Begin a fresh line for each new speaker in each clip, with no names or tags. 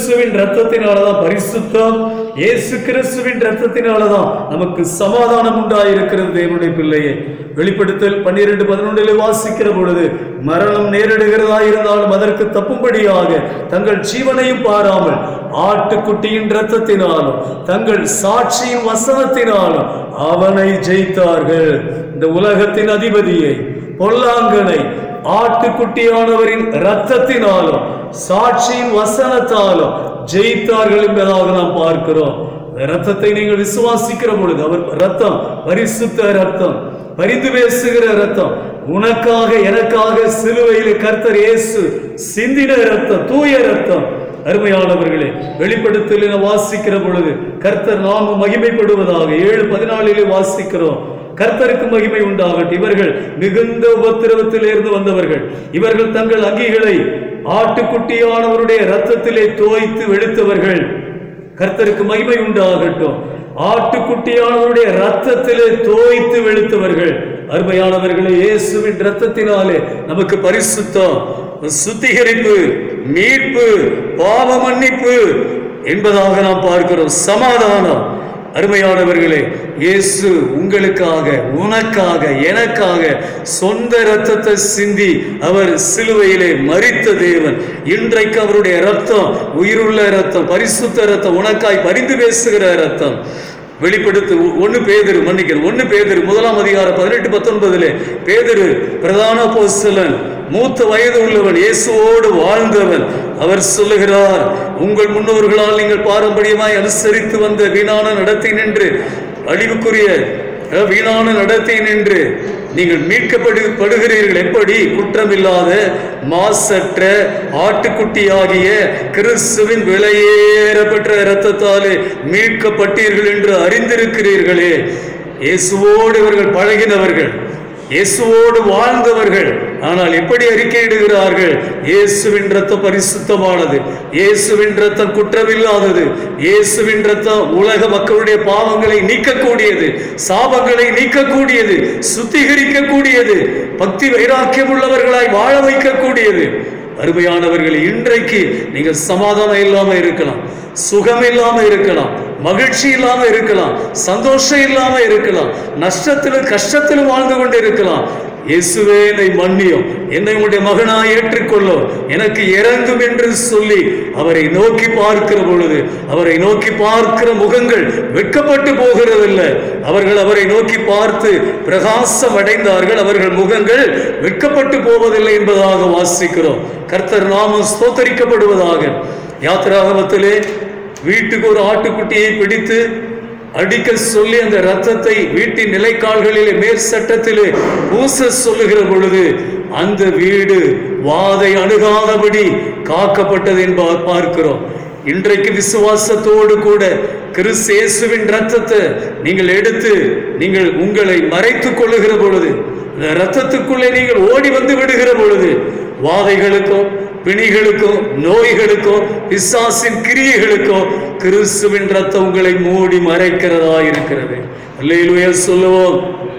கிறிஸ்துவின் ரத்தத்தினாலதான் பரிசுத்தம் இயேசு கிறிஸ்துவின் ரத்தத்தினாலதான் நமக்கு சமாதானம் உண்டாயிருக்கிறது தேவனுடைய பிள்ளையே வெளிப்படுத்தல் பன்னிரண்டு பதினொன்றில் வாசிக்கிற பொழுது மரணம் நேரிடுகிறதா இருந்தாலும் அதற்கு தப்பும்படியாக தங்கள் ஜீவனையும் பாராமல் ஆட்டுக்குட்டியின் ரத்தத்தினாலும் தங்கள் சாட்சியின் வசனத்தினாலும் அவனை ஜெயித்தார்கள் இந்த உலகத்தின் அதிபதியை பொல்லாங்கனை ஆட்டுக்குட்டியானவரின் இரத்தத்தினாலும் சாட்சியின் வசனத்தாலும் ஜெயித்தார்கள் என்பதாக நாம் பார்க்கிறோம் இந்த இரத்தத்தை நீங்கள் விசுவாசிக்கிற பொழுது அவர் ரத்தம் பரிசுத்த ரத்தம் பரிந்து பேசுகிற ரத்தம் உனக்காக எனக்காக சிலுவையில் கர்த்தர் இயேசு சிந்தின ரத்தம் தூய ரத்தம் அருமையானவர்களே வெளிப்படுத்தல் என வாசிக்கிற பொழுது கர்த்தர் நாம மகிமைப்படுவதாக ஏழு பதினாலிலே வாசிக்கிறோம் கர்த்தருக்கு மகிமை உண்டாகட்டும் இவர்கள் மிகுந்த உபத்திரவத்தில் இருந்து வந்தவர்கள் இவர்கள் தங்கள் அங்கிகளை ஆட்டுக்குட்டியானவருடைய ரத்தத்திலே தோய்த்து வெளுத்தவர்கள் கர்த்தருக்கு மகிமை உண்டாகட்டும் ஆட்டுக்குட்டியானவருடைய ரத்தத்திலே தோய்த்து வெளுத்தவர்கள் அருமையானவர்களே இயேசுவின் ரத்தத்தினாலே நமக்கு பரிசுத்தம் சுத்திகரிப்பு மீட்பு பாவ மன்னிப்பு என்பதாக நாம் பார்க்கிறோம் சமாதானம் அருமையானவர்களே இயேசு உங்களுக்காக உனக்காக எனக்காக சொந்த இரத்தத்தை சிந்தி அவர் சிலுவையிலே மரித்த தேவன் இன்றைக்கு அவருடைய ரத்தம் உயிருள்ள ரத்தம் பரிசுத்த ரத்தம் உனக்காய் பரிந்து பேசுகிற ரத்தம் வெளிப்படுத்து ஒன்னு பேதரு மன்னிக்கிறேன் ஒன்னு பேதரு முதலாம் அதிகாரம் பதினெட்டு பத்தொன்பதுல பேதரு பிரதான போஸ்தலன் மூத்த வயது உள்ளவன் இயேசுவோடு வாழ்ந்தவன் அவர் சொல்லுகிறார் உங்கள் முன்னோர்களால் நீங்கள் பாரம்பரியமாய் அனுசரித்து வந்த வீணான நடத்தை நின்று அழிவுக்குரிய அஹ், வீணான நடத்தை நின்று நீங்கள் மீட்கப்படு படுகிறீர்கள் எப்படி குற்றமில்லாத மாசற்ற ஆட்டுக்குட்டியாகிய கிறிஸ்துவின் விலையேறப்பெற்ற இரத்தத்தாலே மீட்கப்பட்டீர்கள் என்று அறிந்திருக்கிறீர்களே இயேசுவோடு இவர்கள் பழகினவர்கள் இயேசுவோடு வாழ்ந்தவர்கள் ஆனால் எப்படி அறிக்கையிடுகிறார்கள் இயேசுவின் ரத்தம் பரிசுத்தமானது இயேசுவின் ரத்தம் குற்றமில்லாதது இயேசுவின் ரத்தம் உலக மக்களுடைய பாவங்களை நீக்கக்கூடியது சாபங்களை நீக்கக்கூடியது சுத்திகரிக்கக்கூடியது பக்தி வைராக்கியம் உள்ளவர்களாய் வாழ வைக்கக்கூடியது அருமையானவர்கள் இன்றைக்கு நீங்கள் சமாதானம் இல்லாம இருக்கலாம் சுகம் இல்லாம இருக்கலாம் மகிழ்ச்சி இல்லாம இருக்கலாம் சந்தோஷம் இல்லாம இருக்கலாம் நஷ்டத்திலும் கஷ்டத்திலும் வாழ்ந்து கொண்டு இருக்கலாம் இயேசுவே என்னை மன்னியும் என்னை உடைய மகனாய் ஏற்றுக்கொள்ளும் எனக்கு இறங்கும் என்று சொல்லி அவரை நோக்கி பார்க்கிற பொழுது அவரை நோக்கி பார்க்கிற முகங்கள் வெட்கப்பட்டு போகிறதில்லை அவர்கள் அவரை நோக்கி பார்த்து பிரகாசம் அடைந்தார்கள் அவர்கள் முகங்கள் வெட்கப்பட்டு போவதில்லை என்பதாக வாசிக்கிறோம் கர்த்தர் நாமம் ஸ்தோத்தரிக்கப்படுவதாக யாத்திராகமத்திலே வீட்டுக்கு ஒரு ஆட்டுக்குட்டியை பிடித்து அடிக்க சொல்லி அந்த ரத்தத்தை வீட்டின் நிலைக்கால்களிலே மேற் சட்டத்திலே பூச சொல்லுகிற பொழுது அந்த வீடு வாதை அணுகாதபடி காக்கப்பட்டது என்பதை பார்க்கிறோம் இன்றைக்கு விசுவாசத்தோடு கூட கிறிஸ்து இயேசுவின் ரத்தத்தை நீங்கள் எடுத்து நீங்கள் உங்களை மறைத்துக் கொள்ளுகிற பொழுது அந்த ரத்தத்துக்குள்ளே நீங்கள் ஓடி வந்து விடுகிற பொழுது வாதைகளுக்கும் பிணிகளுக்கும் நோய்களுக்கும் பிசாசின் கிரியைகளுக்கும் கிறிஸ்துவின் ரத்தம் உங்களை மூடி மறைக்கிறதா இருக்கிறது அல்லேலூயா சொல்லுவோம்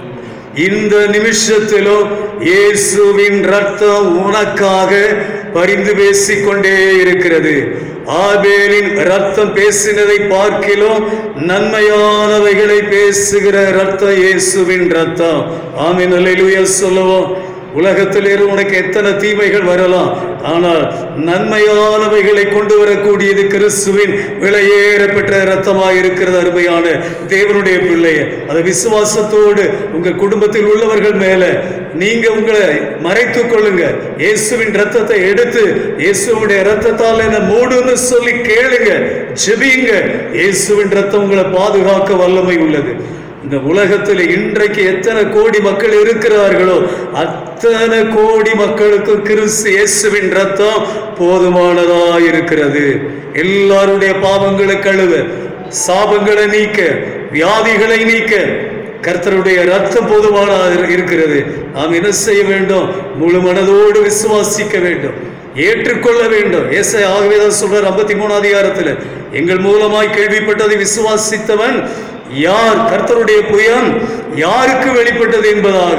இந்த நிமிஷத்திலும் இயேசுவின் ரத்தம் உனக்காக பரிந்து பேசிக்கொண்டே இருக்கிறது ஆபேலின் ரத்தம் பேசினதை பார்க்கிலும் நன்மையானவைகளை பேசுகிற ரத்தம் இயேசுவின் ரத்தம் ஆமீன் அல்லேலூயா சொல்லுவோம் உலகத்தில் இரு உனக்கு எத்தனை தீமைகள் வரலாம் ஆனால் நன்மையானவைகளை கொண்டு வரக்கூடியது கிறிஸ்துவின் விலையேறப்பெற்ற இரத்தமாக இருக்கிறது அருமையான தேவனுடைய பிள்ளைய அதை விசுவாசத்தோடு உங்க குடும்பத்தில் உள்ளவர்கள் மேல நீங்க உங்களை மறைத்துக் கொள்ளுங்க இயேசுவின் ரத்தத்தை எடுத்து இயேசுவுடைய ரத்தத்தால் என்ன மூடுன்னு சொல்லி கேளுங்க ஜெபியுங்க இயேசுவின் ரத்தம் உங்களை பாதுகாக்க வல்லமை உள்ளது இந்த உலகத்தில் இன்றைக்கு எத்தனை கோடி மக்கள் இருக்கிறார்களோ அத்தனை கோடி மக்களுக்கு கிறிஸ்து இயேசுவின் ரத்தம் போதுமானதா இருக்கிறது எல்லாருடைய பாவங்களை கழுவ சாபங்களை நீக்க வியாதிகளை நீக்க கர்த்தருடைய ரத்தம் போதுமானதா இரு- இருக்கிறது நாம் என்ன செய்ய வேண்டும் முழு மனதோடு விசுவாசிக்க வேண்டும் ஏற்றுக்கொள்ள வேண்டும் ஏசை ஆகவே தான் சொல்றார் ஐம்பத்தி மூணு அதிகாரத்தில் எங்கள் மூலமாய் கேள்விப்பட்டதை விசுவாசித்தவன் யார் கர்த்தருடைய புயம் யாருக்கு வெளிப்பட்டது என்பதாக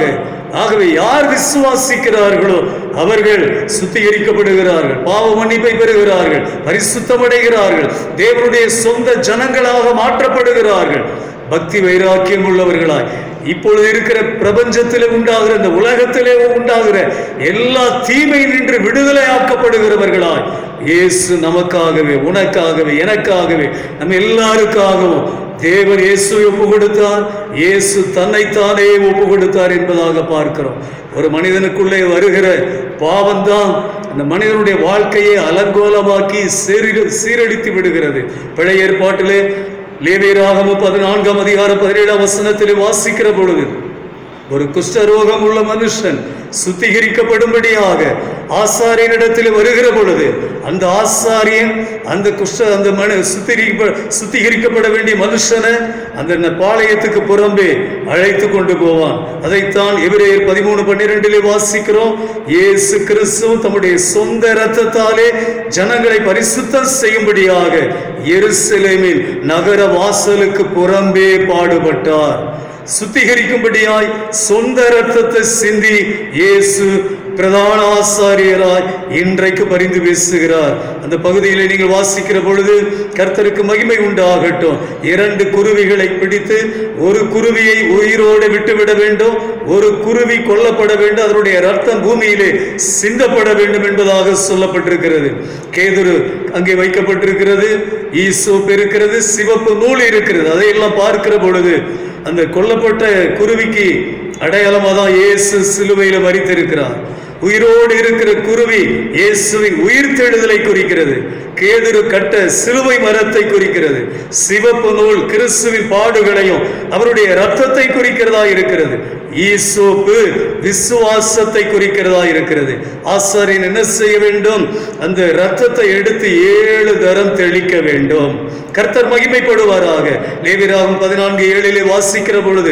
ஆகவே யார் விசுவாசிக்கிறார்களோ அவர்கள் சுத்திகரிக்கப்படுகிறார்கள் பாவ மன்னிப்பை பெறுகிறார்கள் பரிசுத்தமடைகிறார்கள் தேவனுடைய சொந்த ஜனங்களாக மாற்றப்படுகிறார்கள் பக்தி வைராக்கியம் உள்ளவர்களாய் இப்பொழுது இருக்கிற பிரபஞ்சத்திலே உண்டாகிற இந்த உலகத்திலே உண்டாகிற எல்லா தீமை நின்று விடுதலை ஆக்கப்படுகிறவர்களாய் இயேசு நமக்காகவே உனக்காகவே எனக்காகவே நம்ம எல்லாருக்காகவும் தேவன் இயேசுவை ஒப்பு கொடுத்தார் இயேசு தன்னைத்தானே ஒப்பு கொடுத்தார் என்பதாக பார்க்கிறோம் ஒரு மனிதனுக்குள்ளே வருகிற பாவம்தான் அந்த மனிதனுடைய வாழ்க்கையை அலங்கோலமாக்கி சீரி சீரடித்து விடுகிறது பழைய ஏற்பாட்டிலே லேவியராகம பதினான்காம் அதிகாரம் பதினேழாம் வசனத்திலே வாசிக்கிற பொழுது ஒரு குஷ்டரோகம் உள்ள மனுஷன் சுத்திகரிக்கப்படும்படியாக ஆசாரியனிடத்தில் வருகிற பொழுது அந்த ஆசாரியன் அந்த குஷ்ட அந்த மனு சுத்திகரிக்க சுத்திகரிக்கப்பட வேண்டிய மனுஷனை அந்த பாளையத்துக்கு புறம்பே அழைத்து கொண்டு போவான் அதைத்தான் எபிரேயர் பதிமூணு பன்னிரெண்டிலே வாசிக்கிறோம் இயேசு கிறிஸ்து தம்முடைய சொந்த இரத்தத்தாலே ஜனங்களை பரிசுத்தம் செய்யும்படியாக எருசலேமின் நகர வாசலுக்கு புறம்பே பாடுபட்டார் சுத்திகரிக்கும்படியாய் சொந்த இரத்தத்தை சிந்தி இயேசு பிரதான ஆசாரியராய் இன்றைக்கு பரிந்து பேசுகிறார் அந்த பகுதியிலே நீங்கள் வாசிக்கிற பொழுது கர்த்தருக்கு மகிமை உண்டாகட்டும் இரண்டு குருவிகளை பிடித்து ஒரு குருவியை உயிரோடு விட்டுவிட வேண்டும் ஒரு குருவி கொல்லப்பட வேண்டும் அதனுடைய ரத்தம் பூமியிலே சிந்தப்பட வேண்டும் என்பதாக சொல்லப்பட்டிருக்கிறது கேதுரு அங்கே வைக்கப்பட்டிருக்கிறது ஈசோப் இருக்கிறது சிவப்பு நூல் இருக்கிறது அதையெல்லாம் பார்க்கிற பொழுது அந்த கொல்லப்பட்ட குருவிக்கு அடையாளமாக தான் இயேசு சிலுவையில் மறித்திருக்கிறார் உயிரோடு இருக்கிற குருவி இயேசுவின் உயிர் தெழுதலை குறிக்கிறது கேதுரு கட்ட சிலுவை மரத்தை குறிக்கிறது சிவப்பு நூல் கிறிஸ்துவின் பாடுகளையும் அவருடைய ரத்தத்தை குறிக்கிறதா இருக்கிறது ஈசோப்பு விசுவாசத்தை குறிக்கிறதா இருக்கிறது ஆசாரியன் என்ன செய்ய வேண்டும் அந்த ரத்தத்தை எடுத்து ஏழு தரம் தெளிக்க வேண்டும் கர்த்தர் மகிமைப்படுவாராக லேவிராகும் பதினான்கு ஏழிலே வாசிக்கிற பொழுது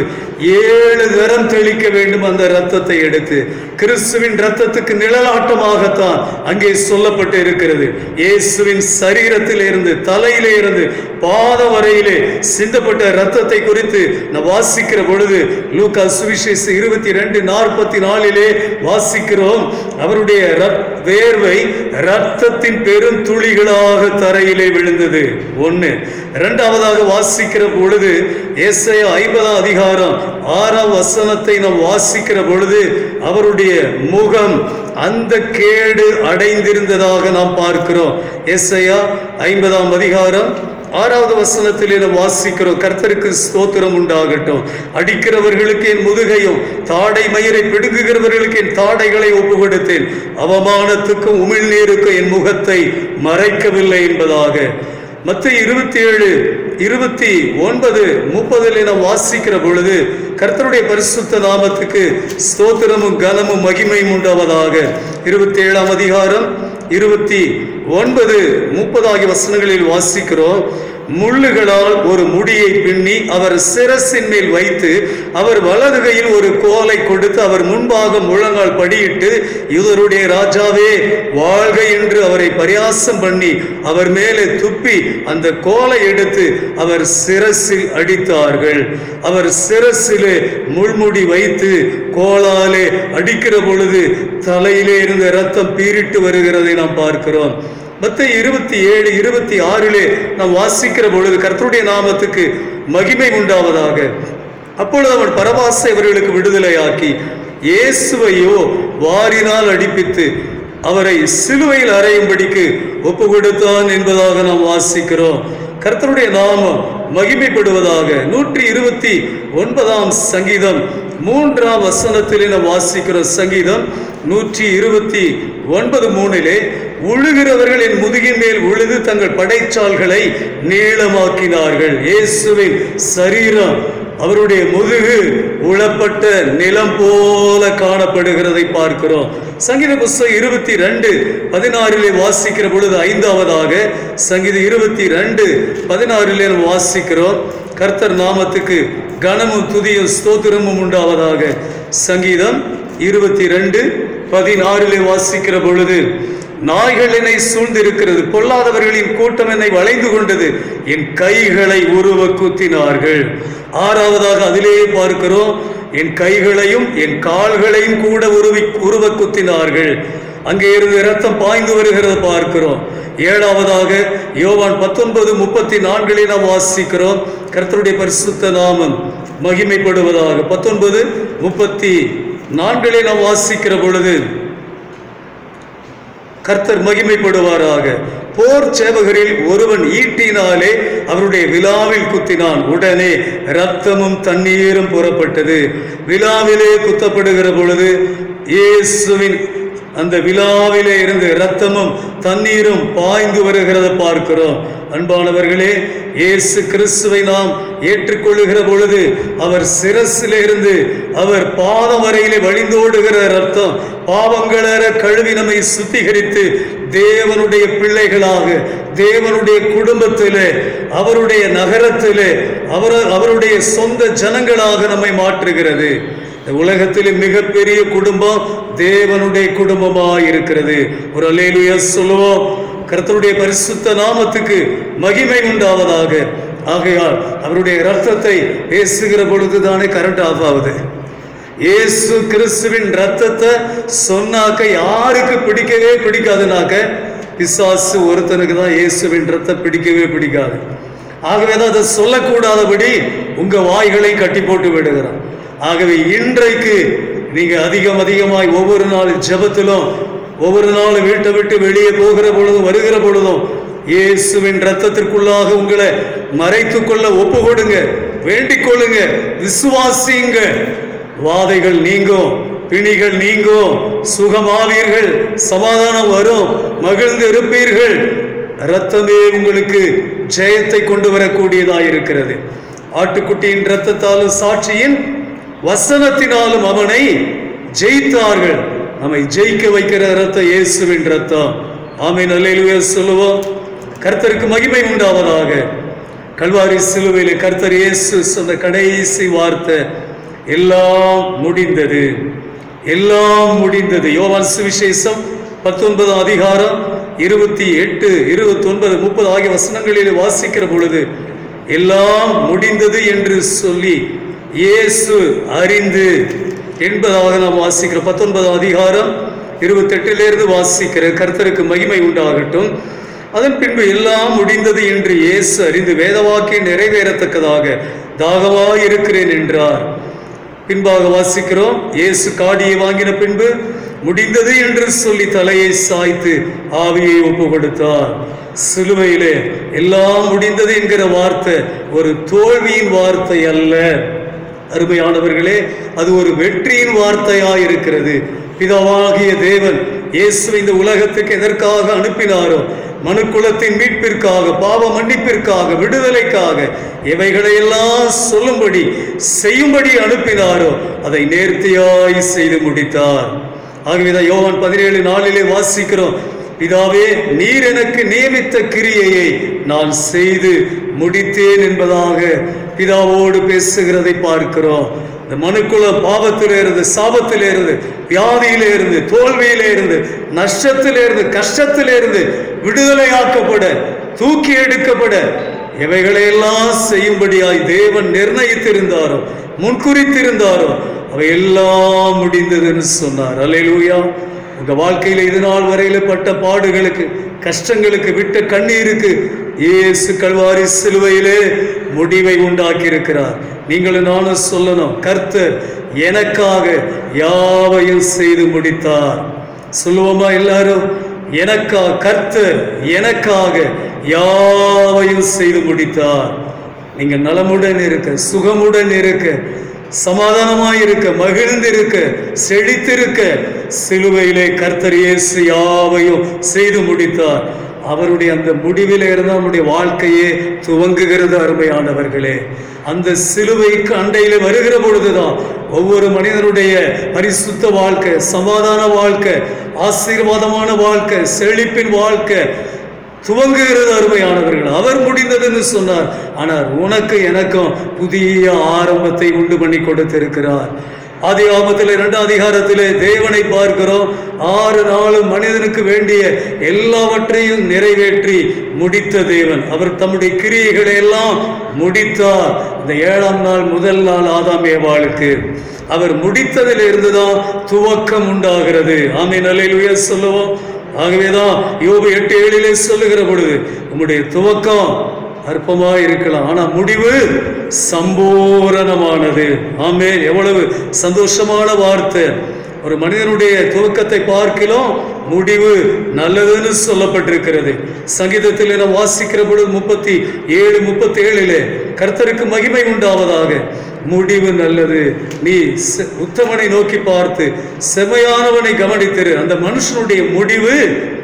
ஏழு தரம் தெளிக்க வேண்டும் அந்த ரத்தத்தை எடுத்து கிறிஸ்துவின் ரத்தத்துக்கு நிழலாட்டமாகத்தான் அங்கே சொல்லப்பட்டு இருக்கிறது இயேசுவின் சரீரத்தில் இருந்து தலையிலே இருந்து பாத வரையிலே சிந்தப்பட்ட ரத்தத்தை குறித்து நான் வாசிக்கிற பொழுது லூக்கா சுவிசேஷ இருபத்தி ரெண்டு நாற்பத்தி நாலிலே வாசிக்கிறோம் அவருடைய ரத்- வேர்வை ரத்தத்தின் பெரும் துளிகளாக தரையிலே விழுந்தது ஒண்ணு இரண்டாவதாக வாசிக்கிற பொழுது ஏசாயா ஐம்பதாம் அதிகாரம் ஆறாம் வசனத்தை நாம் வாசிக்கிற பொழுது அவருடைய முகம் அந்த கேடு அடைந்திருந்ததாக நாம் பார்க்கிறோம் ஏசாயா ஐம்பதாம் அதிகாரம் ஆறாவது வசனத்திலே நாம் வாசிக்கிறோம் கர்த்தருக்கு ஸ்தோத்திரம் உண்டாகட்டும் அடிக்கிறவர்களுக்கு என் முதுகையும் தாடை மயிரை பிடுங்குகிறவர்களுக்கு என் தாடைகளை ஒப்பு கொடுத்தேன் அவமானத்துக்கும் உமிழ்நீருக்கும் என் முகத்தை மறைக்கவில்லை என்பதாக மத்த இருபத்தி ஏழு இருபத்தி ஒன்பது முப்பதில் நாம் வாசிக்கிற பொழுது கர்த்தருடைய பரிசுத்த நாமத்துக்கு ஸ்தோத்திரமும் கனமும் மகிமையும் உண்டாவதாக இருபத்தி ஏழாம் அதிகாரம் இருபத்தி ஒன்பது முப்பது ஆகிய வசனங்களில் வாசிக்கிறோம் முள்ளுகளால் ஒரு முடியை பின்னி அவர் சிரசின் மேல் வைத்து அவர் வலது கையில் ஒரு கோலை கொடுத்து அவர் முன்பாக முழங்கால் படியிட்டு இவருடைய ராஜாவே வாழ்க என்று அவரை பரியாசம் பண்ணி அவர் மேலே துப்பி அந்த கோலை எடுத்து அவர் சிரசில் அடித்தார்கள் அவர் சிரசிலே முள்முடி வைத்து கோலாலே அடிக்கிற பொழுது தலையிலே இருந்த ரத்தம் பீரிட்டு வருகிறதை நாம் பார்க்கிறோம் மத்த இருபத்தி ஏழு இருபத்தி ஆறிலே நாம் வாசிக்கிற பொழுது கர்த்தருடைய நாமத்துக்கு மகிமை உண்டாவதாக அப்பொழுது அவன் பரபாசை இவர்களுக்கு விடுதலையாக்கி இயேசுவையோ வாரினால் அடிப்பித்து அவரை சிலுவையில் அறையும்படிக்கு ஒப்பு கொடுத்தான் என்பதாக நாம் வாசிக்கிறோம் கர்த்தருடைய நாமம் மகிமைப்படுவதாக நூற்றி இருபத்தி ஒன்பதாம் சங்கீதம் மூன்றாம் வசனத்திலே நாம் வாசிக்கிற சங்கீதம் நூற்றி இருபத்தி ஒன்பது மூணிலே உழுகிறவர்கள் என் முதுகின் மேல் உழுது தங்கள் படைச்சால்களை நீளமாக்கினார்கள் இயேசுவின் சரீரம் அவருடைய முதுகு உளப்பட்ட நிலம் போல காணப்படுகிறதை பார்க்கிறோம் சங்கீத புஸ்தகம் இருபத்தி ரெண்டு பதினாறிலே வாசிக்கிற பொழுது ஐந்தாவதாக சங்கீத இருபத்தி ரெண்டு பதினாறிலே நாம் வாசிக்கிறோம் கர்த்தர் நாமத்துக்கு கனமும் துதியும் ஸ்தோத்திரமும் உண்டாவதாக சங்கீதம் இருபத்தி ரெண்டு பதினாறிலே வாசிக்கிற பொழுது நாய்கள் என்னை சூழ்ந்திருக்கிறது பொல்லாதவர்களின் கூட்டம் என்னை வளைந்து கொண்டது என் கைகளை உருவ குத்தினார்கள் ஆறாவதாக அதிலேயே பார்க்கிறோம் என் கைகளையும் என் கால்களையும் கூட உருவி உருவ குத்தினார்கள் அங்கே இருந்து இரத்தம் பாய்ந்து வருகிறத பார்க்கிறோம் ஏழாவதாக யோவான் பத்தொன்பது முப்பத்தி நான்கிலே நாம் வாசிக்கிறோம் கர்த்தருடைய பரிசுத்த நாமம் மகிமைப்படுவதாக பத்தொன்பது முப்பத்தி நான்கிலே நாம் வாசிக்கிற பொழுது கர்த்தர் மகிமைப்படுவாராக போர் சேவகரில் ஒருவன் ஈட்டினாலே அவருடைய விழாவில் குத்தினான் உடனே இரத்தமும் தண்ணீரும் புறப்பட்டது விழாவிலே குத்தப்படுகிற பொழுது இயேசுவின் அந்த விழாவிலே இருந்து இரத்தமும் தண்ணீரும் பாய்ந்து வருகிறத பார்க்கிறோம் அன்பானவர்களே இயேசு கிறிஸ்துவை நாம் ஏற்றுக்கொள்ளுகிற பொழுது அவர் சிரசிலே இருந்து அவர் பாதம் வரையிலே வழிந்தோடுகிற ரத்தம் பாவங்களற கழுவி நம்மை சுத்திகரித்து தேவனுடைய பிள்ளைகளாக தேவனுடைய குடும்பத்திலே அவருடைய நகரத்திலே அவர் அவருடைய சொந்த ஜனங்களாக நம்மை மாற்றுகிறது இந்த உலகத்திலே மிகப்பெரிய குடும்பம் தேவனுடைய குடும்பமாய் இருக்கிறது ஒரு அலேலுயா சொல்லுவோம் கர்த்தருடைய பரிசுத்த நாமத்துக்கு மகிமை உண்டாவதாக ஆகையால் அவருடைய ரத்தத்தை பேசுகிற பொழுதுதானே கரண்ட் ஆஃப் ஆகுது இயேசு கிறிஸ்துவின் ரத்தத்தை சொன்னாக்க யாருக்கு பிடிக்கவே பிடிக்காதுனாக்க பிசாசு ஒருத்தனுக்கு தான் இயேசுவின் ரத்தம் பிடிக்கவே பிடிக்காது ஆகவே தான் அதை சொல்லக்கூடாதபடி உங்க வாய்களை கட்டி போட்டு விடுகிறான் ஆகவே இன்றைக்கு நீங்க அதிகம் அதிகமாய் ஒவ்வொரு நாள் ஜெபத்திலும் ஒவ்வொரு நாளும் வீட்டை விட்டு வெளியே போகிற பொழுதும் வருகிற பொழுதும் இயேசுவின் ரத்தத்திற்குள்ளாக உங்களை மறைத்துக் கொள்ள ஒப்பு கொடுங்க வேண்டிக் கொள்ளுங்க விசுவாசிங்க வாதைகள் நீங்கும் பிணிகள் நீங்கும் சுகமாவீர்கள் சமாதானம் வரும் மகிழ்ந்து இருப்பீர்கள் ரத்தமே உங்களுக்கு ஜெயத்தை கொண்டு வரக்கூடியதாய் இருக்கிறது ஆட்டுக்குட்டியின் இரத்தத்தாலும் சாட்சியின் வசனத்தினாலும் அவனை ஜெயித்தார்கள் நம்மை ஜெயிக்க வைக்கிற ரத்தம் இயேசுவின் ரத்தம் ஆமை நல்ல சொல்லுவோம் கர்த்தருக்கு மகிமை உண்டாவதாக கல்வாரி சிலுவையில் கர்த்தர் இயேசு சொன்ன கடைசி வார்த்தை எல்லாம் முடிந்தது எல்லாம் முடிந்தது யோவான் சுவிசேஷம் பத்தொன்பதாம் அதிகாரம் இருபத்தி எட்டு இருபத்தி ஒன்பது முப்பது ஆகிய வசனங்களில் வாசிக்கிற பொழுது எல்லாம் முடிந்தது என்று சொல்லி இயேசு அறிந்து என்பதாக நாம் வாசிக்கிறோம் பத்தொன்பதாம் அதிகாரம் இருபத்தெட்டிலிருந்து வாசிக்கிற கர்த்தருக்கு மகிமை உண்டாகட்டும் அதன் பின்பு எல்லாம் முடிந்தது என்று இயேசு அறிந்து வேதவாக்கி நிறைவேறத்தக்கதாக தாகமாய் இருக்கிறேன் என்றார் பின்பாக வாசிக்கிறோம் இயேசு காடியை வாங்கின பின்பு முடிந்தது என்று சொல்லி தலையை சாய்த்து ஆவியை ஒப்பு கொடுத்தார் சிலுவையிலே எல்லாம் முடிந்தது என்கிற வார்த்தை ஒரு தோல்வியின் வார்த்தை அல்ல அருமையானவர்களே அது ஒரு வெற்றியின் வார்த்தையாய் இருக்கிறது பிதாவாகிய தேவன் இயேசு இந்த உலகத்துக்கு எதற்காக அனுப்பினாரோ மனுக்குலத்தின் மீட்பிற்காக பாவ மன்னிப்பிற்காக விடுதலைக்காக இவைகளையெல்லாம் சொல்லும்படி செய்யும்படி அனுப்பினாரோ அதை நேர்த்தியாய் செய்து முடித்தார் ஆகவேதான் யோவான் பதினேழு நாளிலே வாசிக்கிறோம் பிதாவே நீர் எனக்கு நியமித்த கிரியையை நான் செய்து முடித்தேன் என்பதாக பிதாவோடு பேசுகிறதை பார்க்கிறோம் இந்த மனுக்குல பாவத்திலே இருந்து சாபத்திலே இருந்து வியாதியிலே இருந்து தோல்வியிலே இருந்து நஷ்டத்திலே இருந்து கஷ்டத்திலே இருந்து விடுதலையாக்கப்பட தூக்கி எடுக்கப்பட இவைகளையெல்லாம் செய்யும்படியாய் தேவன் நிர்ணயித்திருந்தாரோ முன்குறித்திருந்தாரோ அவை எல்லாம் முடிந்ததுன்னு சொன்னார் அல்லேலூயா உங்க வாழ்க்கையில இது நாள் வரையில பட்ட பாடுகளுக்கு கஷ்டங்களுக்கு விட்ட கண்ணீருக்கு இயேசு கல்வாரி சிலுவையிலே முடிவை உண்டாக்கி இருக்கிறார் நீங்களும் நானும் சொல்லணும் கர்த்தர் எனக்காக யாவையும் செய்து முடித்தார் சொல்லுவோமா எல்லாரும் எனக்கா கர்த்தர் எனக்காக யாவையும் செய்து முடித்தார் நீங்க நலமுடன் இருக்க சுகமுடன் இருக்க சமாதானமாய் இருக்க மகிழ்ந்து இருக்க செழித்திருக்க சிலுவையிலே கர்த்தர் இயேசு யாவையும் செய்து முடித்தார் அவருடைய அந்த முடிவிலே இருந்து நம்முடைய வாழ்க்கையே துவங்குகிறது அருமையானவர்களே அந்த சிலுவைக்கு அண்டையிலே வருகிற பொழுதுதான் ஒவ்வொரு மனிதனுடைய பரிசுத்த வாழ்க்கை சமாதான வாழ்க்கை ஆசீர்வாதமான வாழ்க்கை செழிப்பின் வாழ்க்கை துவங்குகிறது அருமையானவர்கள் அவர் முடிந்ததுன்னு சொன்னார் ஆனால் உனக்கு எனக்கும் புதிய ஆரம்பத்தை உண்டு பண்ணி கொடுத்திருக்கிறார் ஆதி ஆமத்தில் இரண்டாம் அதிகாரத்திலே தேவனை பார்க்கிறோம் ஆறு நாளும் மனிதனுக்கு வேண்டிய எல்லாவற்றையும் நிறைவேற்றி முடித்த தேவன் அவர் தம்முடைய கிரியைகளை எல்லாம் முடித்தார் இந்த ஏழாம் நாள் முதல் நாள் ஆதாம் ஏவாளுக்கு அவர் முடித்ததில் இருந்துதான் துவக்கம் உண்டாகிறது ஆமை நிலையில் உயர் சொல்லுவோம் ஆகவேதான் யோபு எட்டு ஏழிலே சொல்லுகிற பொழுது உம்முடைய துவக்கம் அற்பமா இருக்கலாம் ஆனா முடிவு சம்பூரணமானது ஆமே எவ்வளவு சந்தோஷமான வார்த்தை ஒரு மனிதனுடைய துவக்கத்தை பார்க்கிலும் முடிவு நல்லதுன்னு சொல்லப்பட்டிருக்கிறது சங்கீதத்தில் நாம் வாசிக்கிற பொழுது முப்பத்தி ஏழு முப்பத்தி ஏழிலே கர்த்தருக்கு மகிமை உண்டாவதாக முடிவு நல்லது நீ செ- உத்தமனை நோக்கி பார்த்து செமையானவனை கவனித்திரு அந்த மனுஷனுடைய முடிவு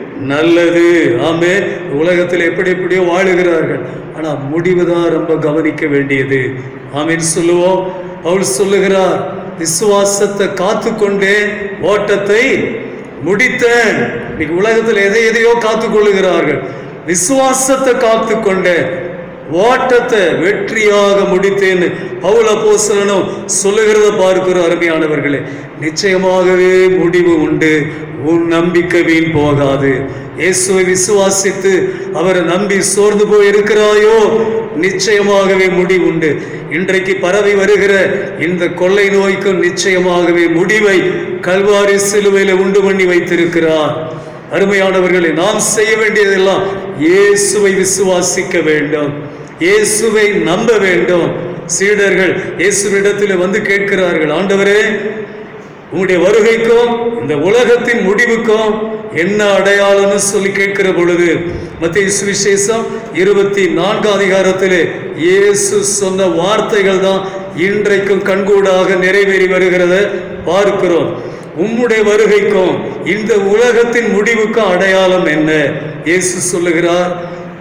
நல்லது ஆமே உலகத்தில் எப்படி எப்படியோ வாழுகிறார்கள் ஆனா முடிவுதான் ரொம்ப கவனிக்க வேண்டியது ஆமேன்னு சொல்லுவோம் பவுல் சொல்லுகிறார் விசுவாசத்தை காத்து கொண்டே ஓட்டத்தை முடித்தேன் இன்னைக்கு உலகத்தில் எதை எதையோ காத்து கொள்ளுகிறார்கள் விசுவாசத்தை காத்து கொண்டேன் ஓட்டத்தை வெற்றியாக முடித்தேன்னு பவுல போசலனும் சொல்லுகிறத பார்க்கிறோம் அருமையானவர்களே நிச்சயமாகவே முடிவு உண்டு உன் நம்பிக்கை வீண் போகாது இயேசுவை விசுவாசித்து அவரை நம்பி சோர்ந்து போய் இருக்கிறாயோ நிச்சயமாகவே முடிவு உண்டு இன்றைக்கு பரவி வருகிற இந்த கொள்ளை நோய்க்கும் நிச்சயமாகவே முடிவை கல்வாரி சிலுவையில உண்டு பண்ணி வைத்திருக்கிறார் அருமையானவர்களே நாம் செய்ய வேண்டியதெல்லாம் இயேசுவை விசுவாசிக்க வேண்டும் இயேசுவை நம்ப வேண்டும் சீடர்கள் இயேசுவிடத்தில் வந்து கேட்கிறார்கள் ஆண்டவரே உம்முடைய வருகைக்கும் இந்த உலகத்தின் முடிவுக்கும் என்ன அடையாளம்னு சொல்லி கேட்கிற பொழுது மத்திய சுவிசேஷம் இருபத்தி நான்காம் அதிகாரத்திலே இயேசு சொன்ன வார்த்தைகள் தான் இன்றைக்கும் கண்கூடாக நிறைவேறி வருகிறத பார்க்கிறோம் உம்முடைய வருகைக்கும் இந்த உலகத்தின் முடிவுக்கும் அடையாளம் என்ன இயேசு சொல்லுகிறார்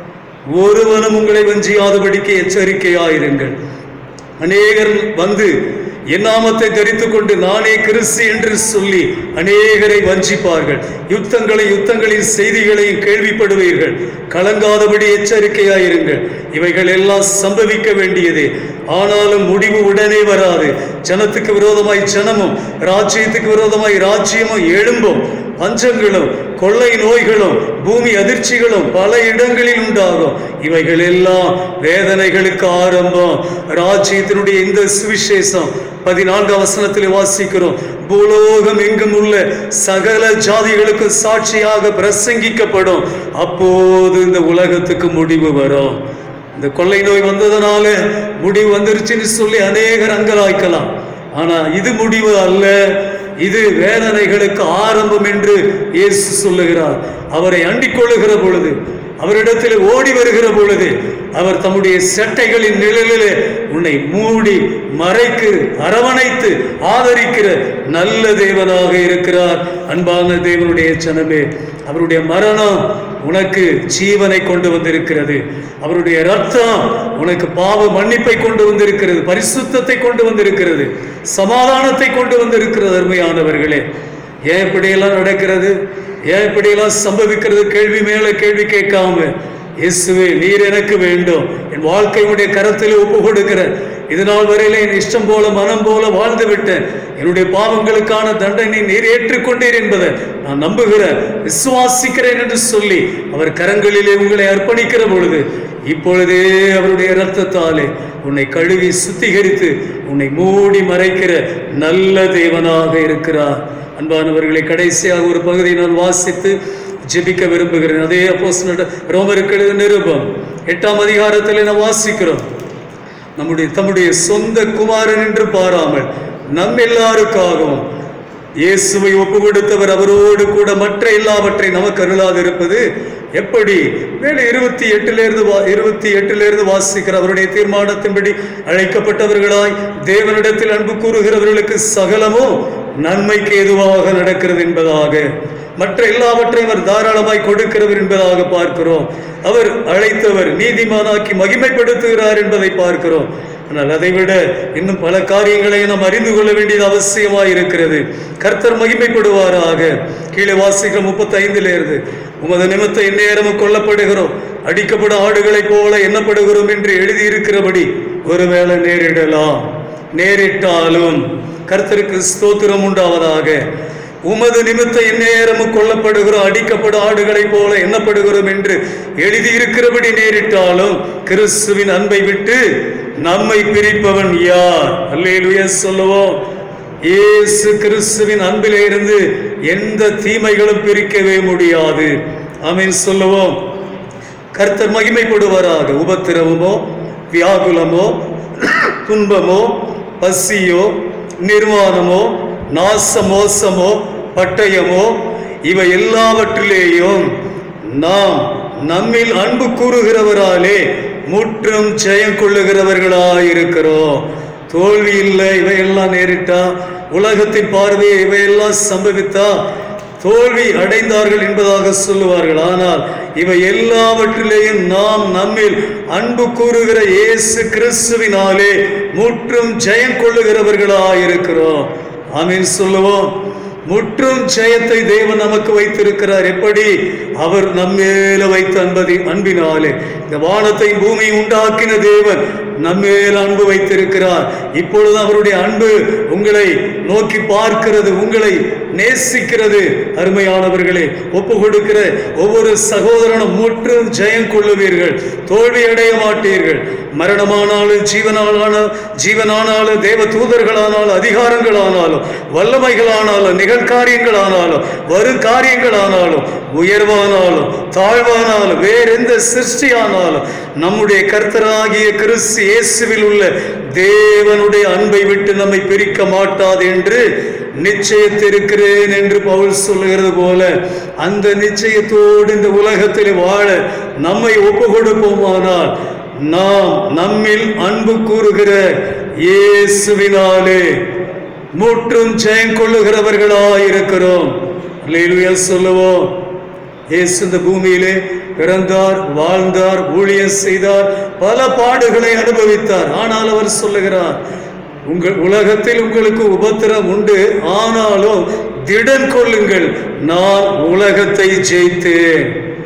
ஒருவனும் உங்களை வஞ்சியாதபடிக்கு எச்சரிக்கையாயிருங்கள் அநேகர் வந்து என் நாமத்தை தரித்துக் கொண்டு நானே கிறிஸ்து என்று சொல்லி அநேகரை வஞ்சிப்பார்கள் யுத்தங்களை யுத்தங்களின் செய்திகளையும் கேள்விப்படுவீர்கள் கலங்காதபடி எச்சரிக்கையாயிருங்கள் இவைகள் எல்லாம் சம்பவிக்க வேண்டியதே ஆனாலும் முடிவு உடனே வராது ஜனத்துக்கு விரோதமாய் ஜனமும் ராஜ்யத்துக்கு விரோதமாய் ராஜ்யமும் எழும்பும் பஞ்சங்களும் கொள்ளை நோய்களும் பூமி அதிர்ச்சிகளும் பல இடங்களில் உண்டாகும் இவைகள் எல்லாம் வேதனைகளுக்கு ஆரம்பம் ராஜ்யத்தினுடைய இந்த சுவிசேஷம் பதினான்காம் வசனத்தில் வாசிக்கிறோம் பூலோகம் எங்கும் உள்ள சகல ஜாதிகளுக்கு சாட்சியாக பிரசங்கிக்கப்படும் அப்போது இந்த உலகத்துக்கு முடிவு வரும் இந்த கொள்ளை நோய் வந்ததனால முடிவு வந்துருச்சுன்னு சொல்லி அநேகர் அங்கலாய்க்கலாம் ஆனா இது முடிவு அல்ல இது வேதனைகளுக்கு ஆரம்பம் என்று இயேசு சொல்லுகிறார் அவரை அண்டிக் கொள்ளுகிற பொழுது அவரிடத்தில் ஓடி வருகிற பொழுது அவர் தம்முடைய செட்டைகளின் நிழலிலே உன்னை மூடி மறைக்கு அரவணைத்து ஆதரிக்கிற நல்ல தேவனாக இருக்கிறார் அன்பான தேவனுடைய ஜனமே அவருடைய மரணம் உனக்கு ஜீவனை கொண்டு வந்திருக்கிறது அவருடைய ரத்தம் உனக்கு பாவ மன்னிப்பை கொண்டு வந்திருக்கிறது பரிசுத்தத்தை கொண்டு வந்திருக்கிறது சமாதானத்தை கொண்டு வந்திருக்கிறது அருமையானவர்களே ஏன் இப்படியெல்லாம் நடக்கிறது ஏன் இப்படியெல்லாம் சம்பவிக்கிறது கேள்வி மேல கேள்வி கேட்காம இயேசுவே நீர் எனக்கு வேண்டும் என் வாழ்க்கையுடைய கரத்தில் ஒப்பு கொடுக்கிற இது நாள் வரையில என் இஷ்டம் போல மனம் போல வாழ்ந்து விட்டேன் என்னுடைய பாவங்களுக்கான தண்டனை நீர் ஏற்றுக்கொண்டீர் என்பதை நான் நம்புகிறேன் விசுவாசிக்கிறேன் என்று சொல்லி அவர் கரங்களிலே உங்களை அர்ப்பணிக்கிற பொழுது இப்பொழுதே அவருடைய இரத்தத்தாலே உன்னை கழுவி சுத்திகரித்து உன்னை மூடி மறைக்கிற நல்ல தேவனாக இருக்கிறார் அன்பானவர்களை கடைசியாக ஒரு பகுதியை நான் வாசித்து ஜெபிக்க விரும்புகிறேன் அதே அப்போ ரோமருக்கு எழுதிய நிருபம் எட்டாம் அதிகாரத்தில் நான் வாசிக்கிறோம் நம்முடைய தம்முடைய சொந்த குமாரன் என்று பாராமல் நம் எல்லாருக்காகவும் இயேசுவை ஒப்பு கொடுத்தவர் அவரோடு கூட மற்ற எல்லாவற்றை நமக்கு அருளாதிருப்பது எப்படி மேலே இருபத்தி எட்டிலிருந்து வா இருபத்தி எட்டிலிருந்து வாசிக்கிற அவருடைய தீர்மானத்தின்படி அழைக்கப்பட்டவர்களாய் தேவனிடத்தில் அன்பு கூறுகிறவர்களுக்கு சகலமோ நன்மைக்கு ஏதுவாக நடக்கிறது என்பதாக மற்ற எல்லாவற்றையும் அவர் தாராளமாய் கொடுக்கிறவர் என்பதாக பார்க்கிறோம் அவர் அழைத்தவர் நீதிமானாக்கி மகிமைப்படுத்துகிறார் என்பதை பார்க்கிறோம் ஆனால் அதை விட இன்னும் பல காரியங்களை நாம் அறிந்து கொள்ள வேண்டியது அவசியமாய் இருக்கிறது கர்த்தர் மகிமைப்படுவாராக கீழே வாசிக்கிற முப்பத்தி ஐந்துல இருந்து உமது நிமித்த எந்நேரமும் கொல்லப்படுகிறோம் அடிக்கப்படும் ஆடுகளைப் போல எண்ணப்படுகிறோம் என்று எழுதியிருக்கிறபடி ஒருவேளை நேரிடலாம் நேரிட்டாலும் கர்த்தருக்கு ஸ்தோத்திரம் உண்டாவதாக உமது நிமித்த எந்நேரமும் கொல்லப்படுகிறோம் அடிக்கப்படும் ஆடுகளைப் போல எண்ணப்படுகிறோம் என்று எழுதியிருக்கிறபடி நேரிட்டாலும் கிறிஸ்துவின் அன்பை விட்டு நம்மை பிரிப்பவன் யார் அல்லேலுயா சொல்லுவோம் இயேசு கிறிஸ்துவின் அன்பிலே இருந்து எந்த தீமைகளும் பிரிக்கவே முடியாது ஆமென் சொல்லுவோம் கர்த்தர் மகிமைப்படுவாராக உபத்திரவமோ வியாகுலமோ துன்பமோ பசியோ நிர்வாணமோ நாச மோசமோ பட்டயமோ இவை எல்லாவற்றிலேயும் நாம் நம்மில் அன்பு கூறுகிறவராலே முற்றும் ஜெயம் கொள்ளுகிறவர்களாயிருக்கிறோம் தோல்வி இல்லை இவையெல்லாம் நேரிட்டா உலகத்தின் பார்வையை இவையெல்லாம் சம்பவித்தா தோல்வி அடைந்தார்கள் என்பதாக சொல்லுவார்கள் ஆனால் இவை எல்லாவற்றிலேயும் நாம் நம்மில் அன்பு கூறுகிற இயேசு கிறிஸ்துவினாலே முற்றும் ஜெயம் கொள்ளுகிறவர்களாயிருக்கிறோம் ஆமீன் சொல்லுவோம் முற்றும் ஜெயத்தை தேவன் நமக்கு வைத்திருக்கிறார் எப்படி அவர் நம்மேல வைத்த அன்பதி அன்பினாலே இந்த வானத்தை பூமியை உண்டாக்கின தேவன் நம்மேல் அன்பு வைத்திருக்கிறார் இப்பொழுது அவருடைய அன்பு உங்களை நோக்கி பார்க்கிறது உங்களை நேசிக்கிறது அருமையானவர்களே ஒப்பு கொடுக்கிற ஒவ்வொரு சகோதரனும் முற்றும் ஜெயம் கொள்ளுவீர்கள் தோல்வி அடைய மாட்டீர்கள் மரணமானாலும் ஜீவனானாலும் ஜீவனானாலும் தேவ தூதர்களானாலும் அதிகாரங்களானாலும் வல்லமைகளானாலும் நிகழ்காரியங்களானாலும் வரும் காரியங்களானாலும் உயர்வானாலும் தாழ்வானாலும் வேறெந்த சிருஷ்டியானாலும் நம்முடைய கர்த்தராகிய கிறிஸ்து இயேசுவில் உள்ள தேவனுடைய அன்பை விட்டு நம்மை பிரிக்க மாட்டாது என்று நிச்சயத்திருக்கிறேன் என்று பவுல் சொல்லுகிறது போல அந்த நிச்சயத்தோடு இந்த உலகத்தில் வாழ நம்மை ஒப்பு கொடுப்போமானால் நாம் நம்மில் அன்பு கூறுகிற இயேசுவினாலே முற்றும் ஜெயம் கொள்ளுகிறவர்களாயிருக்கிறோம் அல்லேலூயா சொல்லுவோம் இயேசு இந்த பூமியிலே பிறந்தார் வாழ்ந்தார் ஊழியம் செய்தார் பல பாடுகளை அனுபவித்தார் ஆனால் அவர் சொல்லுகிறார் உங்கள் உலகத்தில் உங்களுக்கு உபத்திரம் உண்டு ஆனாலும் திடன் கொள்ளுங்கள் நான் உலகத்தை ஜெயித்தேன்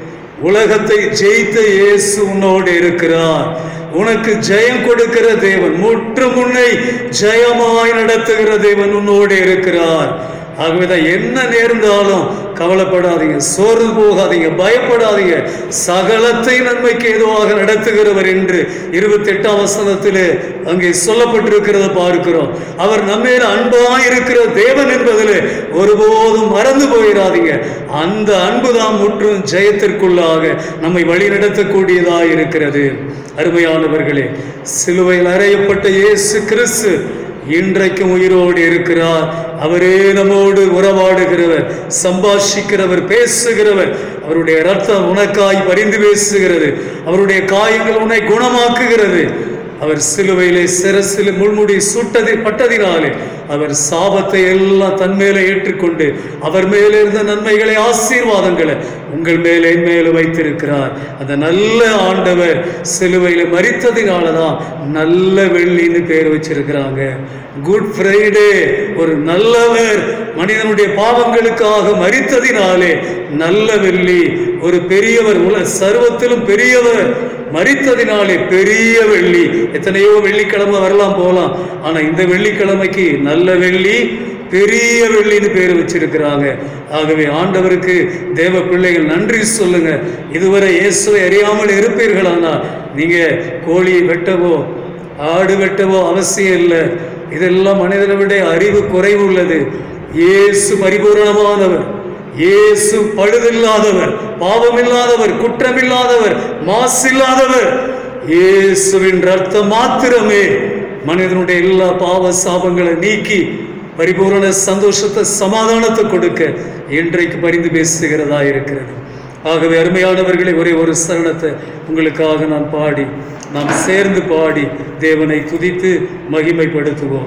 உலகத்தை ஜெயித்த இயேசு உன்னோடு இருக்கிறார் உனக்கு ஜெயம் கொடுக்கிற தேவன் முற்று முன்னை ஜெயமாய் நடத்துகிற தேவன் உன்னோடு இருக்கிறார் ஆகவேதான் என்ன நேர்ந்தாலும் கவலைப்படாதீங்க சோர்ந்து போகாதீங்க பயப்படாதீங்க சகலத்தை நன்மைக்கு ஏதுவாக நடத்துகிறவர் என்று இருபத்தி எட்டாம் வசனத்திலே அங்கே சொல்லப்பட்டிருக்கிறத பார்க்கிறோம் அவர் நம்மேல அன்பாய் இருக்கிற தேவன் என்பதில் ஒருபோதும் மறந்து போயிடாதீங்க அந்த அன்பு தான் முற்றும் ஜெயத்திற்குள்ளாக நம்மை வழிநடத்தக்கூடியதாக இருக்கிறது அருமையானவர்களே சிலுவையில் அறையப்பட்ட இயேசு கிறிஸ்து இன்றைக்கும் உயிரோடு இருக்கிறார் அவரே நம்மோடு உறவாடுகிறவர் சம்பாஷிக்கிறவர் பேசுகிறவர் அவருடைய ரத்தம் உனக்காய் பரிந்து பேசுகிறது அவருடைய காயங்கள் உன்னை குணமாக்குகிறது அவர் சிலுவையிலே சிரசில் முள்முடி சுட்டதி பட்டதினாலே அவர் சாபத்தை எல்லாம் தன் மேலே ஏற்றுக்கொண்டு அவர் மேலே இருந்த நன்மைகளை ஆசீர்வாதங்களை உங்கள் மேலே என் மேலே வைத்திருக்கிறார் அந்த நல்ல ஆண்டவர் சிலுவையில் மறித்ததினால தான் நல்ல வெள்ளின்னு பேர் வச்சிருக்கிறாங்க குட் ஃப்ரைடே ஒரு நல்லவர் மனிதனுடைய பாவங்களுக்காக மறித்ததினாலே நல்ல வெள்ளி ஒரு பெரியவர் உல சர்வத்திலும் பெரியவர் மறித்ததினாலே பெரிய வெள்ளி எத்தனையோ வெள்ளிக்கிழமை வரலாம் போகலாம் ஆனா இந்த வெள்ளிக்கிழமைக்கு நல்ல வெள்ளி பெரிய வெள்ளின்னு பேர் வச்சிருக்கிறாங்க ஆகவே ஆண்டவருக்கு தேவ பிள்ளைகள் நன்றி சொல்லுங்க இதுவரை இயேசுவை அறியாமல் இருப்பீர்களானா நீங்க கோழியை வெட்டவோ ஆடு வெட்டவோ அவசியம் இல்லை இதெல்லாம் மனிதனை விட அறிவு குறைவு உள்ளது இயேசு பரிபூரணமானவர் இயேசு பழுதில்லாதவர் பாவமில்லாதவர் குற்றமில்லாதவர் மாசில்லாதவர் இயேசுவின் ரத்தம் மாத்திரமே மனிதனுடைய எல்லா பாவ சாபங்களை நீக்கி பரிபூரண சந்தோஷத்தை சமாதானத்தை கொடுக்க இன்றைக்கு பரிந்து பேசுகிறதா இருக்கிறது ஆகவே அருமையானவர்களே ஒரே ஒரு சரணத்தை உங்களுக்காக நான் பாடி நாம் சேர்ந்து பாடி தேவனை துதித்து மகிமைப்படுத்துவோம்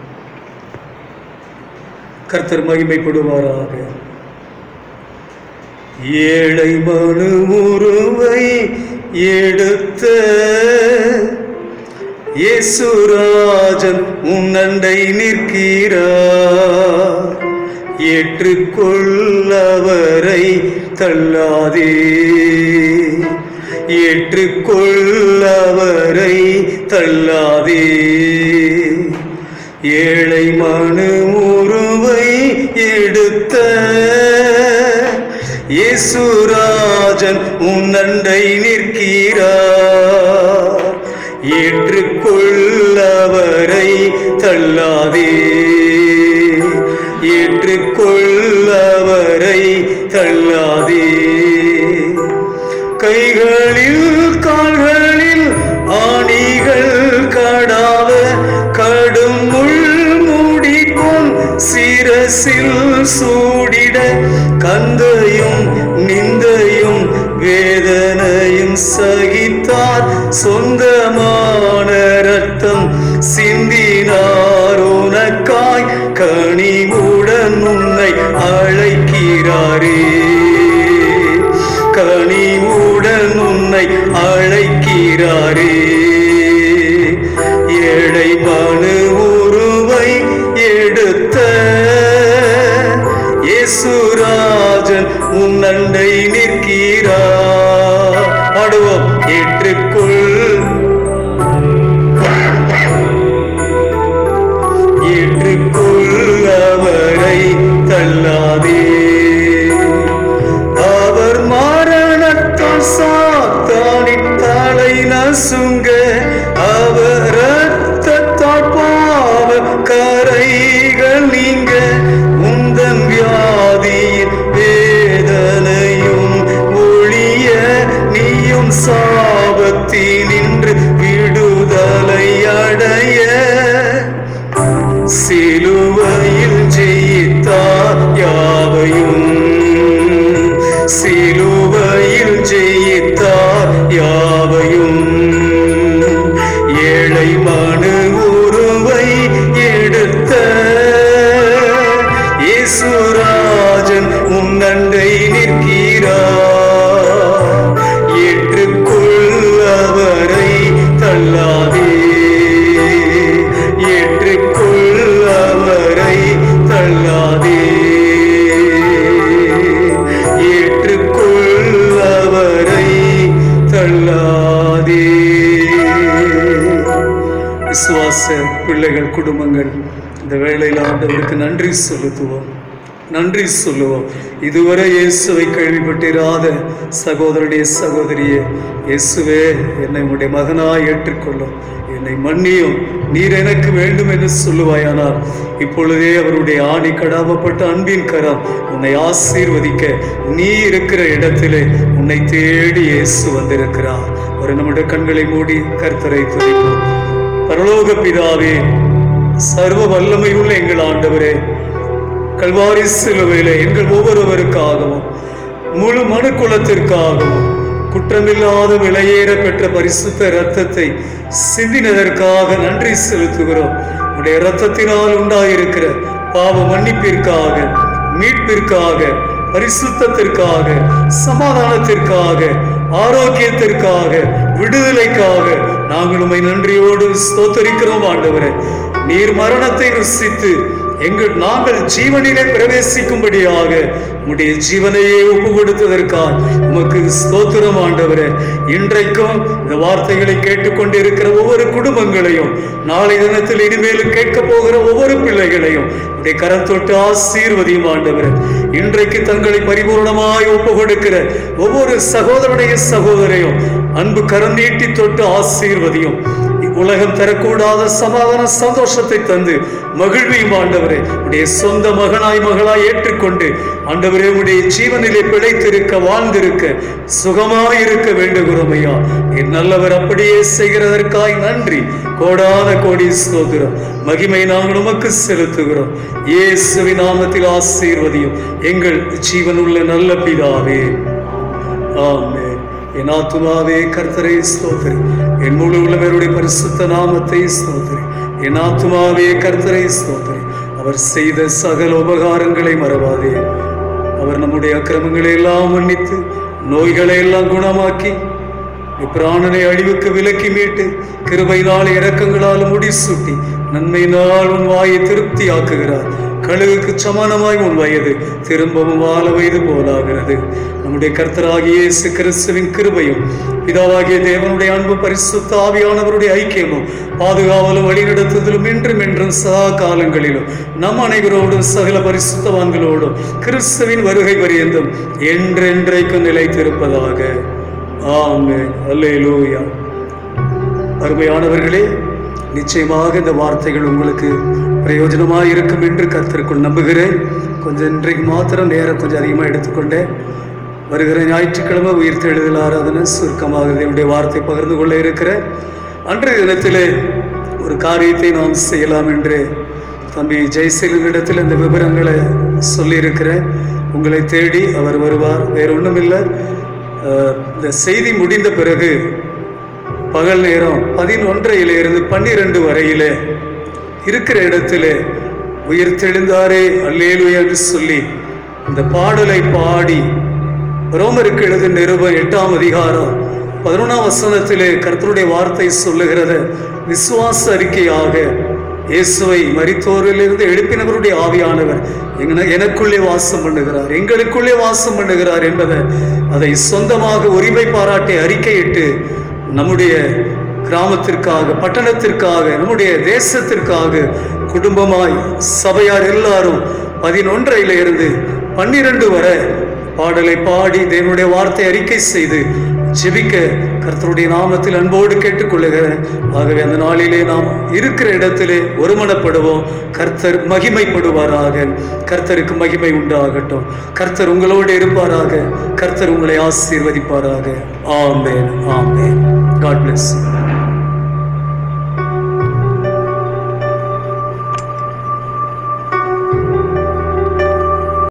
கர்த்தர் மகிமைப்படுவாராக ஏழை மனு உருவை எடுத்த இயேசுராஜன் உன்னண்டை நிற்கிறார் ஏற்றுக்கொள்ளவரை தள்ளாதே ஏற்றுக்கொள்ளவரை தள்ளாதே ஏழை மனு உருவை எடுத்த இயேசுராஜன் உன்னண்டை நிற்கிறார் ஏற்றுக்கொள்ளவரை தள்ளாதே ஏற்றுக்கொள்ளவரை தள்ளாதே கைகளில் கால்களில் ஆணிகள் கடாவ கடும் முள் முடிக்கும் சிரசில் சூடிட கந்தையும் நிந்தையும் வேதனையும் சகித்தார் சொந்தமான ரத்தம் சிந்தினார் உனக்காய் கனிவுடன் உன்னை அழைக்கிறாரே கனிவுடன் உன்னை அழைக்கிறாரே ஏழை மனு உருவை எடுத்த இயேசுராஜன் உன் அண்டை நிற்கிறார் பாடுவோம் ஏற்றுக்கொள் ஏற்றுக்கொள்ளவரை தள்ளாதே அவர் மரணத்தால் சாத்தானின் தலை நசுங்க அவர் ரத்தத்தால் பாவ கரைகள் நீங்க உந்தன் வியாதியின் வேதனையும் ஒழிய நீயும் சாபத்தினின்று விடுதலை அடைய சிலுவையில் ஜெயித்தார் யாவையும் சிலுவையில் ஜெயித்தார் யாவையும் ஏழை மனு உருவை எடுத்த இயேசுராஜன் உன்னண்டை நிற்கிறார் ஏற்றுக்கொள்ளவரை தள்ளாதே ஏற்றுக்கொள்ளவரை தள்ளாதே ஏற்றுக்கொள்ளவரை தள்ளாதே விசுவாச பிள்ளைகள் குடும்பங்கள் இந்த வேளையில் ஆண்டவருக்கு நன்றி செலுத்துவோம் நன்றி சொல்லுவோம் இதுவரை இயேசுவை கேள்விப்பட்டிராத சகோதரனுடைய சகோதரியே இயேசுவே என்னை உடைய மகனாய் ஏற்றுக்கொள்ளும் என்னை மன்னியும் நீர் எனக்கு வேண்டும் என்று சொல்லுவாயானால் இப்பொழுதே அவருடைய ஆணி கடாமப்பட்ட அன்பின் கரம் உன்னை ஆசீர்வதிக்க நீ இருக்கிற இடத்திலே உன்னை தேடி இயேசு வந்திருக்கிறார் ஒரு நம்முடைய கண்களை மூடி கர்த்தரை துதிப்போம் பரலோக பிதாவே சர்வ வல்லமை உள்ள எங்கள் ஆண்டவரே கல்வாரி சிலுவையில எங்கள் ஒவ்வொருவருக்காகவும் முழு மனு குலத்திற்காகவும் குற்றமில்லாத விலையேற பெற்ற பரிசுத்த இரத்தத்தை சிந்தினதற்காக நன்றி செலுத்துகிறோம் உடைய இரத்தத்தினால் உண்டாயிருக்கிற பாவ மன்னிப்பிற்காக மீட்பிற்காக பரிசுத்தத்திற்காக சமாதானத்திற்காக ஆரோக்கியத்திற்காக விடுதலைக்காக நாங்கள் உம்மை நன்றியோடு ஸ்தோத்தரிக்கிறோம் ஆண்டவரே நீர் மரணத்தை ருசித்து எங்கள் நாங்கள் ஜீவனிலே பிரவேசிக்கும்படியாக உம்முடைய ஜீவனையே ஒப்பு கொடுத்ததற்காக உமக்கு ஸ்தோத்திரம் ஆண்டவரே இன்றைக்கும் இந்த வார்த்தைகளை கேட்டுக்கொண்டிருக்கிற ஒவ்வொரு குடும்பங்களையும் நாளை தினத்தில் இனிமேலும் கேட்க போகிற ஒவ்வொரு பிள்ளைகளையும் உடைய கரத்தொட்டு ஆசீர்வதியும் ஆண்டவரே இன்றைக்கு தங்களை பரிபூர்ணமாய் ஒப்பு கொடுக்கிற ஒவ்வொரு சகோதரனுடைய சகோதரையும் அன்பு கரம் நீட்டி தொட்டு ஆசீர்வதியும் உலகம் தரக்கூடாத சமாதான சந்தோஷத்தை தந்து மகிழ்வியும் ஆண்டவரே உடைய சொந்த மகனாய் மகளாய் ஏற்றுக்கொண்டு ஆண்டவரே உடைய ஜீவனிலே பிழைத்திருக்க வாழ்ந்திருக்க சுகமாய் இருக்க வேண்டுகிறோம் ஐயா என் நல்லவர் அப்படியே செய்கிறதற்காய் நன்றி கோடான கோடி ஸ்தோத்திரம் மகிமை நாங்கள் உமக்கு செலுத்துகிறோம் இயேசுவின் நாமத்தில் ஆசீர்வதியும் எங்கள் ஜீவனுள்ள நல்ல பிதாவே ஆமென் என் ஆத்துமாவே கர்த்தரை ஸ்தோத்திரி என் முழு உள்ளவருடைய பரிசுத்த நாமத்தை ஸ்தோத்திரி என் ஆத்துமாவே கர்த்தரை ஸ்தோத்திரி அவர் செய்த சகல உபகாரங்களை மறவாதே அவர் நம்முடைய அக்கிரமங்களை எல்லாம் மன்னித்து நோய்களை எல்லாம் குணமாக்கி பிராணனை அழிவுக்கு விலக்கி மீட்டு கிருபையினால் இரக்கங்களால் முடிசூட்டி நன்மையினால் உன் வாயை திருப்தியாக்குகிறார் கழுகுக்கு சமானமாய் உன் வயது திரும்பவும் வாழ வயது போலாகிறது நம்முடைய கர்த்தராகிய இயேசு கிறிஸ்துவின் கிருபையும் பிதாவாகிய தேவனுடைய அன்பு பரிசுத்த ஆவியானவருடைய ஐக்கியமும் பாதுகாவலும் வழிநடத்துதலும் இன்றும் என்றும் சதா காலங்களிலும் நம் அனைவரோடும் சகல பரிசுத்தவான்களோடும் கிறிஸ்துவின் வருகை பரியந்தம் என்றென்றைக்கும் நிலைத்திருப்பதாக ஆமென் அல்லேலூயா அருமையானவர்களே நிச்சயமாக இந்த வார்த்தைகள் உங்களுக்கு பிரயோஜனமாக இருக்கும் என்று கர்த்தருக்குள் நம்புகிறேன் கொஞ்சம் இன்றைக்கு மாத்திரம் நேரம் கொஞ்சம் அதிகமாக எடுத்துக்கொண்டேன் வருகிற ஞாயிற்றுக்கிழமை உயிர்த்தெழுதல் ஆராதனை சுருக்கமாக என்னுடைய வார்த்தை பகிர்ந்து கொள்ள இருக்கிறேன் அன்றைய தினத்திலே ஒரு காரியத்தை நாம் செய்யலாம் என்று தம்பி ஜெயசீலனிடத்தில் இந்த விவரங்களை சொல்லியிருக்கிறேன் உங்களை தேடி அவர் வருவார் வேற ஒன்றுமில்லை அஹ், இந்த செய்தி முடிந்த பிறகு பகல் நேரம் பதினொன்றையிலிருந்து பன்னிரண்டு வரையிலே இருக்கிற இடத்திலே உயிர் தெளிந்தாரே அல்லேலுயா என்று சொல்லி இந்த பாடலை பாடி ரோமருக்கு எழுத நிருபம் எட்டாம் அதிகாரம் பதினொன்றாம் வசனத்திலே கர்த்தருடைய வார்த்தை சொல்லுகிறத விசுவாச அறிக்கையாக இயேசுவை மரித்தோரிலிருந்து எழுப்பினவருடைய ஆவியானவர் எங்கன- எனக்குள்ளே வாசம் பண்ணுகிறார் எங்களுக்குள்ளே வாசம் பண்ணுகிறார் என்பதை அதை சொந்தமாக உரிமை பாராட்டி அறிக்கையிட்டு நம்முடைய கிராமத்திற்காக பட்டணத்திற்காக நம்முடைய தேசத்திற்காக குடும்பமாய் சபையார் எல்லாரும் பதினொன்றையில இருந்து பன்னிரண்டு வரை பாடலை பாடி தேவனுடைய வார்த்தை அறிக்கை செய்து ஜெபிக்க கர்த்தருடைய நாமத்தில் அன்போடு கேட்டுக்கொள்ளுகிறேன் ஆகவே அந்த நாளிலே நாம் இருக்கிற இடத்திலே ஒருமனப்படுவோம் கர்த்தர் மகிமைப்படுவாராக கர்த்தருக்கு மகிமை உண்டாகட்டும் கர்த்தர் உங்களோடு இருப்பாராக கர்த்தர் உங்களை ஆசீர்வதிப்பாராக ஆமென் ஆமென் காட் bless you